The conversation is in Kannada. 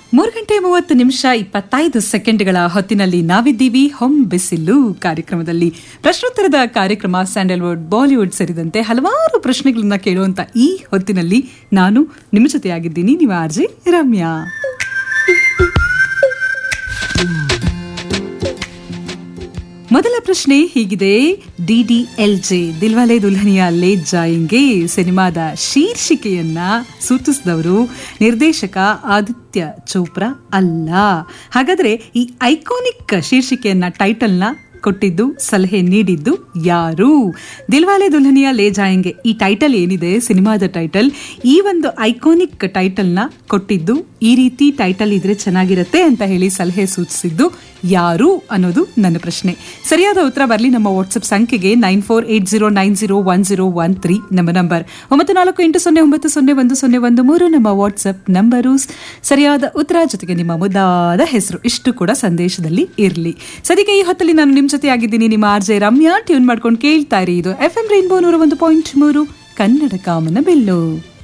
ಮೂರು ಗಂಟೆ ಮೂವತ್ತು ನಿಮಿಷ ಇಪ್ಪತ್ತೈದು ಸೆಕೆಂಡ್ಗಳ ಹೊತ್ತಿನಲ್ಲಿ ನಾವಿದ್ದೀವಿ ಹೊಂ ಬಿಸಿಲು ಕಾರ್ಯಕ್ರಮದಲ್ಲಿ ಪ್ರಶ್ನೋತ್ತರದ ಕಾರ್ಯಕ್ರಮ ಸ್ಯಾಂಡಲ್ವುಡ್ ಬಾಲಿವುಡ್ ಸೇರಿದಂತೆ ಹಲವಾರು ಪ್ರಶ್ನೆಗಳನ್ನ ಕೇಳುವಂತ ಈ ಹೊತ್ತಿನಲ್ಲಿ ನಾನು ನಿಮ್ಮ ಜೊತೆಯಾಗಿದ್ದೀನಿ ನೀವು ಆರ್ಜೆ ರಮ್ಯಾ ಮೊದಲ ಪ್ರಶ್ನೆ ಹೀಗಿದೆ D D L J Dilwale Dulhania Le Jayenge ಸಿನಿಮಾದ ಶೀರ್ಷಿಕೆಯನ್ನ ಸೂಚಿಸಿದವರು ನಿರ್ದೇಶಕ ಆದಿತ್ಯ ಚೋಪ್ರಾ ಅಲ್ಲ ಹಾಗಾದ್ರೆ ಈ ಐಕಾನಿಕ್ ಶೀರ್ಷಿಕೆಯನ್ನ ಟೈಟಲ್ನ ಕೊಟ್ಟಿದ್ದು ಸಲಹೆ ನೀಡಿದ್ದು ಯಾರು ದಿಲ್ವಾಲೆ ದುಲ್ಹನಿಯಾ ಲೇ ಜಾಯಂಗೆ ಈ ಟೈಟಲ್ ಏನಿದೆ ಸಿನಿಮಾದ ಟೈಟಲ್ ಈ ಒಂದು ಐಕಾನಿಕ್ ಟೈಟಲ್ನ ಕೊಟ್ಟಿದ್ದು ಈ ರೀತಿ ಟೈಟಲ್ ಇದ್ರೆ ಚೆನ್ನಾಗಿರುತ್ತೆ ಅಂತ ಹೇಳಿ ಸಲಹೆ ಸೂಚಿಸಿದ್ದು ಯಾರು ಅನ್ನೋದು ನನ್ನ ಪ್ರಶ್ನೆ ಸರಿಯಾದ ಉತ್ತರ ಬರಲಿ ನಮ್ಮ ವಾಟ್ಸ್ಆಪ್ ಸಂಖ್ಯೆಗೆ nine four eight zero nine zero one zero one three ನಮ್ಮ ನಂಬರ್ ಒಂಬತ್ತು ನಾಲ್ಕು ಎಂಟು ಸೊನ್ನೆ ಒಂಬತ್ತು ಸೊನ್ನೆ ಒಂದು ಸೊನ್ನೆ ಒಂದು ಮೂರು ನಮ್ಮ ವಾಟ್ಸ್ಆಪ್ ನಂಬರು ಸರಿಯಾದ ಉತ್ತರ ಜೊತೆಗೆ ನಿಮ್ಮ ಮುದ್ದಾದ ಹೆಸರು ಇಷ್ಟು ಕೂಡ ಸಂದೇಶದಲ್ಲಿ ಇರಲಿ ಸದ್ಯಕ್ಕೆ ಈ ಹೊತ್ತಲ್ಲಿ ನಾನು ನಿಮ್ಮ ಜೊತೆ ಆಗಿದ್ದೀನಿ ನಿಮ್ಮ ಆರ್ ಜೆ ರಮ್ಯಾ ಟ್ಯೂನ್ ಮಾಡ್ಕೊಂಡು ಕೇಳ್ತಾ ಇರಿ ಇದು ಎಫ್ ಎಂ ರೈನ್ಬೋ ನೂರ ಒಂದು ಪಾಯಿಂಟ್ ಮೂರು ಕನ್ನಡ ಕಾಮನ ಬೆಲ್ಲು